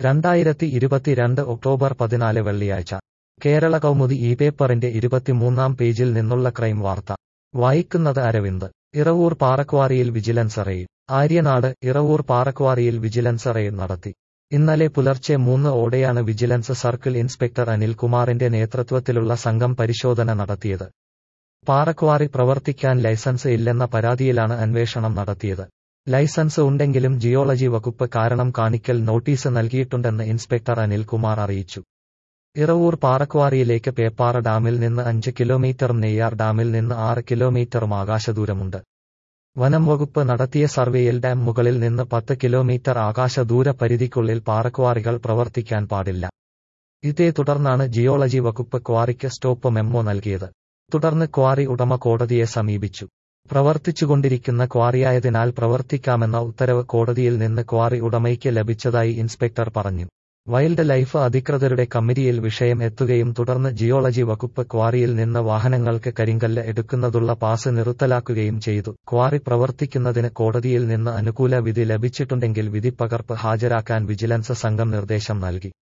രണ്ടായിരത്തി ഇരുപത്തിരണ്ട് ഒക്ടോബർ പതിനാല് വെള്ളിയാഴ്ച കേരള കൗമുദി ഈ പേപ്പറിന്റെ ഇരുപത്തിമൂന്നാം പേജിൽ നിന്നുള്ള ക്രൈം വാർത്ത വായിക്കുന്നത് അരവിന്ദ് ഇറവൂർ പാറക്വാറിയിൽ വിജിലൻസ് റെയ്ഡ് ആര്യനാട് ഇറവൂർ പാറക്വാറിയിൽ വിജിലൻസ് റെയ്ഡ് നടത്തി ഇന്നലെ പുലർച്ചെ മൂന്ന് ഓടെയാണ് വിജിലൻസ് സർക്കിൾ ഇൻസ്പെക്ടർ അനിൽകുമാറിന്റെ നേതൃത്വത്തിലുള്ള സംഘം പരിശോധന നടത്തിയത് പാറക്വാറി പ്രവർത്തിക്കാൻ ലൈസൻസ് ഇല്ലെന്ന പരാതിയിലാണ് അന്വേഷണം നടത്തിയത് ലൈസൻസ് ഉണ്ടെങ്കിലും ജിയോളജി വകുപ്പ് കാരണം കാണിക്കൽ നോട്ടീസ് നൽകിയിട്ടുണ്ടെന്ന് ഇൻസ്പെക്ടർ അനിൽകുമാർ അറിയിച്ചു ഇറവൂർ പാറക്വാറിയിലേക്ക് പേപ്പാറ ഡാമിൽ നിന്ന് അഞ്ച് കിലോമീറ്ററും നെയ്യാർ ഡാമിൽ നിന്ന് ആറ് കിലോമീറ്ററും ആകാശദൂരമുണ്ട് വനം വകുപ്പ് നടത്തിയ സർവേയിൽ ഡാം മുകളിൽ നിന്ന് പത്ത് കിലോമീറ്റർ ആകാശദൂര പരിധിക്കുള്ളിൽ പാറക്വാറികൾ പ്രവർത്തിക്കാൻ പാടില്ല ഇതേ തുടർന്നാണ് ജിയോളജി വകുപ്പ് ക്വാറിക്ക് സ്റ്റോപ്പ് മെമ്മോ നൽകിയത് തുടർന്ന് ക്വാറി ഉടമ കോടതിയെ സമീപിച്ചു പ്രവർത്തിച്ചുകൊണ്ടിരിക്കുന്ന ക്വാറിയായതിനാൽ പ്രവർത്തിക്കാമെന്ന ഉത്തരവ് കോടതിയിൽ നിന്ന് ക്വാറി ഉടമയ്ക്ക് ലഭിച്ചതായി ഇൻസ്പെക്ടർ പറഞ്ഞു വൈൽഡ് ലൈഫ് അധികൃതരുടെ കമ്മിറ്റിയിൽ വിഷയം എത്തുകയും തുടർന്ന് ജിയോളജി വകുപ്പ് ക്വാറിയിൽ നിന്ന് വാഹനങ്ങൾക്ക് കരിങ്കല്ല് എടുക്കുന്നതുള്ള പാസ് നിർത്തലാക്കുകയും ചെയ്തു ക്വാറി പ്രവർത്തിക്കുന്നതിന് കോടതിയിൽ നിന്ന് അനുകൂല വിധി ലഭിച്ചിട്ടുണ്ടെങ്കിൽ വിധിപ്പകർപ്പ് ഹാജരാക്കാൻ വിജിലൻസ് സംഘം നിർദ്ദേശം നൽകി